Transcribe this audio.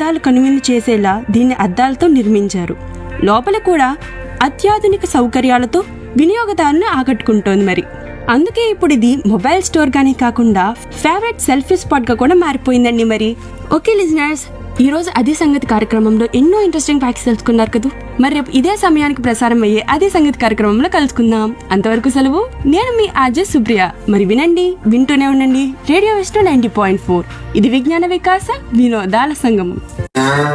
అందాలు కనువిందు చేసేలా దీన్ని అద్దాలతో నిర్మించారు లోపల కూడా అత్యాధునిక సౌకర్యాలతో వినియోగదారుని ఆకట్టుకుంటోంది మరి అందుకే ఇప్పుడు ఇది మొబైల్ స్టోర్ గానే కాకుండా ఫేవరెట్ సెల్ఫీ స్పాట్ గా కూడా మారిపోయిందండి మరి ఓకే లిజనర్స్ ఈ రోజు అదే సంగతి కార్యక్రమంలో ఎన్నో ఇంట్రెస్టింగ్ ఫ్యాక్ట్స్ తెలుసుకున్నారు కదా మరి రేపు ఇదే సమయానికి ప్రసారం అయ్యే అదే సంగతి కార్యక్రమంలో కలుసుకుందాం అంతవరకు సెలవు నేను మీ ఆర్జే సుప్రియ మరి వినండి వింటూనే ఉండండి radio Vishnu ninety point four ఇది విజ్ఞాన వికాస వినోదాల సంగమం